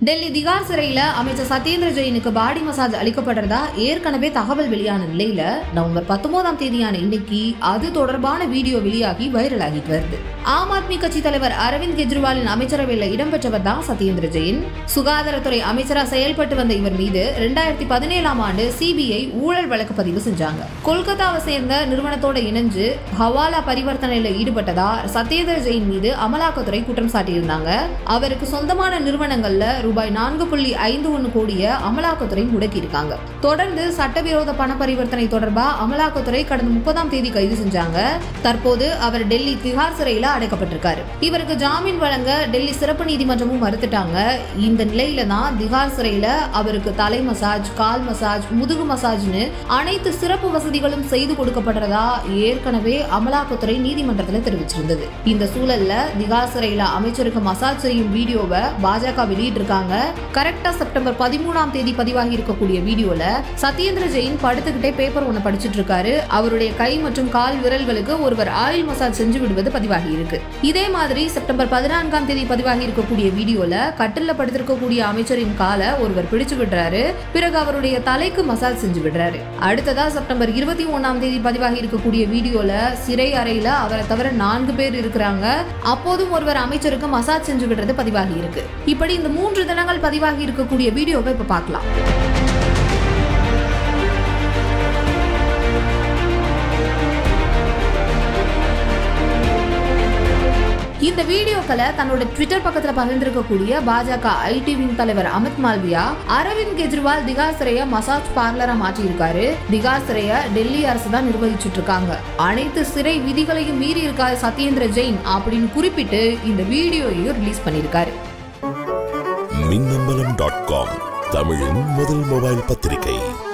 டெல்லி திகார் சிறையில அமைச்சர் Satyendra ஜெயினுக்கு body massage அளிக்கப்படுறதா ஏற்கனவே தகவல் வெளியான நிலையில நவம்பர் பத்தொன்பதாம் தேதியான இன்னைக்கு அது தொடர்பான வீடியோ வெளியாகி வைரல் ஆகிட்டு வருது ஆம் ஆத்மி கட்சி தலைவர் அரவிந்த் கெஜ்ரிவாலின் அமைச்சரவையில் இடம்பெற்றவர் தான் சத்யேந்திர ஜெயின் சுகாதாரத்துறை அமைச்சரா செயல்பட்டு வந்த இவர் மீது ரெண்டாயிரத்தி பதினேழாம் ஆண்டு சிபிஐ ஊழல் வழக்கு பதிவு செஞ்சாங்க கொல்கத்தாவை சேர்ந்த நிறுவனத்தோட இணைஞ்சு ஹவாலா பரிவர்த்தனையில ஈடுபட்டதா சத்யேந்திர ஜெயின் மீது அமலாக்கத்துறை குற்றம் சாட்டியிருந்தாங்க அவருக்கு சொந்தமான நிறுவனங்கள்ல ரூபாய் நான்கு புள்ளி ஐந்து ஒன்று கோடிய அமலாக்கத்துறை முடக்கியிருக்காங்க தொடர்ந்து சட்டவிரோத பண பரிவர்த்தனை தொடர்பா அமலாக்கத்துறை கடந்த முப்பதாம் தேதி கைது செஞ்சாங்க தற்போது அவர் டெல்லி திகார் சிறையில அடைக்கப்பட்டிருக்காரு இவருக்கு ஜாமீன் வழங்க டெல்லி சிறப்பு நீதிமன்றமும் மறுத்துட்டாங்க இந்த நிலையில தான் திகார் சிறையில அவருக்கு தலை மசாஜ் கால் மசாஜ் முதுகு மசாஜ்னு அனைத்து சிறப்பு வசதிகளும் செய்து கொடுக்கப்படுறதா ஏற்கனவே அமலாக்கத்துறை நீதிமன்றத்தில் தெரிவிச்சிருந்தது இந்த சூழல்ல திகார் சிறையில அமைச்சருக்கு மசாஜ் செய்யும் வீடியோவை பாஜக வெளியிட்டிருக்காங்க கரெக்டா செப்டம்பர் பதிமூணாம் தேதி பதிவாகி இருக்கக்கூடிய வீடியோல சத்யேந்திர ஜெயின் படுத்துக்கிட்டே பேப்பர் ஒன்று படிச்சிட்டு இருக்காரு அவருடைய கை மற்றும் கால் விரல்களுக்கு ஒருவர் ஆயில் மசாஜ் செஞ்சு விடுவது பதிவாகி இருக்கு இதே மாதிரி செப்டம்பர் பதினான்காம் தேதி பதிவாகி இருக்கக்கூடிய வீடியோல கட்டில்ல படுத்திருக்கக்கூடிய அமைச்சரின் காலை ஒருவர் பிடிச்சு விடுறாரு பிறகு அவருடைய தலைக்கு மசாஜ் செஞ்சு விடுறாரு அடுத்ததா செப்டம்பர் இருபத்தி ஒன்னாம் தேதி பதிவாகி இருக்கக்கூடிய வீடியோல சிறை அறையில அவரை தவிர நான்கு பேர் இருக்கிறாங்க அப்போதும் ஒருவர் அமைச்சருக்கு மசாஜ் செஞ்சு விடுறது பதிவாகி இருக்கு இப்படி இந்த மூன்று தினங்கள் பதிவாகி இருக்கக்கூடிய வீடியோவை இப்ப பார்க்கலாம் இந்த வீடியோக்களை தன்னோட ட்விட்டர் பக்கத்துல பகிர்ந்திருக்கக்கூடிய பாஜக ஐடி விங் தலைவர் அமித் மால்வியா அரவிந்த் கெஜ்ரிவால் திகார் சிறைய மசாஜ் பார்லரா மாற்றியிருக்காரு திகார் சிறைய டெல்லி அரசு தான் நிர்வகிச்சுட்டு இருக்காங்க அனைத்து சிறை விதிகளையும் மீறி இருக்காரு சத்யேந்திர ஜெயின் அப்படின்னு குறிப்பிட்டு இந்த வீடியோயையும் ரிலீஸ் பண்ணியிருக்காரு மின்னம்பலம் டாட் காம் தமிழின் முதல் மொபைல் பத்திரிகை